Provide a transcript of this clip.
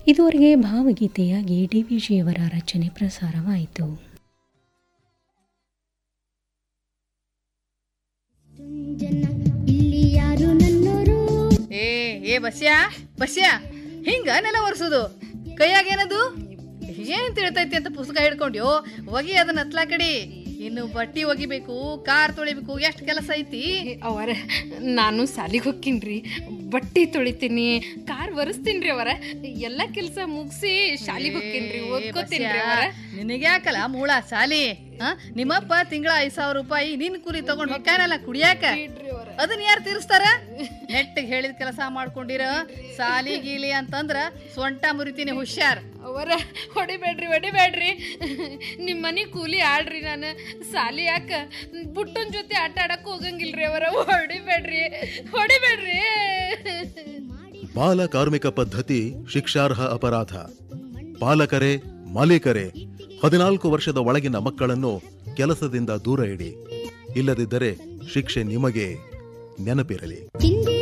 ಇದುವರೆಗೆ ಭಾವಗೀತೆಯಾಗಿ D V ಜಿಯವರ ರಚನೆ ಪ್ರಸಾರವಾಯಿತು ಇಲ್ಲಿ ಯಾರು ನನ್ನೋರು ಏ ಏ ಬಸ್ಯಾ ಬಸ್ಯಾ ಹಿಂಗ ನೆಲ ಒರೆಸೋದು ಕೈಯಾಗ ಏನದು ಏನ್ ತಿಳ್ತೈತಿ ಅಂತ ಪುಸ್ತಕ ಹಿಡ್ಕೊಂಡ್ಯೋ ಒಗಿ ಅದನ್ನ ಹತ್ಲಾ ಕಡಿ ಇನ್ನು ಬಟ್ಟಿ ಒಗಿಬೇಕು ಕಾರ್ ತೊಳಿಬೇಕು ಎಷ್ಟು ಕೆಲಸ ಐತಿ ಅವರ ನಾನು ಸಾಲಿಗೆ ಹೋಗ್ತೀನಿ ಬಟ್ಟೆ ತೊಳಿತೀನಿ ಕಾರ್ ಒರೆಸ್ತೀನಿ ರೀ ಅವರ ಎಲ್ಲ ಕೆಲಸ ಮುಗಿಸಿ ಶಾಲಿಗೆ ಹೋಗ್ತೀನಿ ರೀ ಓದ್ಕೋತೀನಿ ರೀ ಅವರ ನಿನಗ್ಯಾಕಲ್ಲ ಮೂಳ ಸಾಲಿ ಆ? ನಿಮ್ಮಪ್ಪ ತಿಂಗಳ ಐದ್ ಸಾವಿರ ರೂಪಾಯಿ ನಿನ್ ಕೂಲಿ ತಗೊಂಡ್ ಹೊಕ್ಕಾನಲ್ಲ ಕುಡಿಯಾಕ ಅದನ್ನ ಯಾರು ತೀರಿಸ್ತಾರ ನೆಟ್ಟಿಗೆ ಹೇಳಿದ ಕೆಲಸ ಮಾಡ್ಕೊಂಡಿರ ಸಾಲಿ ಗೀಲಿ ಅಂತಂದ್ರ ಸೊಂಟ ಮುರಿತೀನಿ ಹುಷಾರ್ ಅವರ ಹೊಡಿಬೇಡ್ರಿ ಹೊಡಿಬೇಡ್ರಿ ನಿಮ್ಮ ಮನೆ ಕೂಲಿ ಆಡ್ರಿ ನಾನು ಸಾಲಿ ಯಾಕ ಬುಟ್ಟನ್ ಜೊತೆ ಆಟ ಆಡಕ್ ಹೋಗಂಗಿಲ್ರಿ ಅವರ ಹೊಡಿಬೇಡ್ರಿ ಹೊಡಿಬೇಡ್ರಿ ಬಾಲ ಕಾರ್ಮಿಕ ಪದ್ಧತಿ ಶಿಕ್ಷಾರ್ಹ ಅಪರಾಧ ಪಾಲಕರೇ ಮಾಲೀಕರೇ ಹದಿನಾಲ್ಕು ವರ್ಷದ ಒಳಗಿನ ಮಕ್ಕಳನ್ನು ಕೆಲಸದಿಂದ ದೂರ ಇಡಿ ಇಲ್ಲದಿದ್ದರೆ ಶಿಕ್ಷೆ ನಿಮಗೆ ನೆನಪಿರಲಿ ಹಿಂದೆ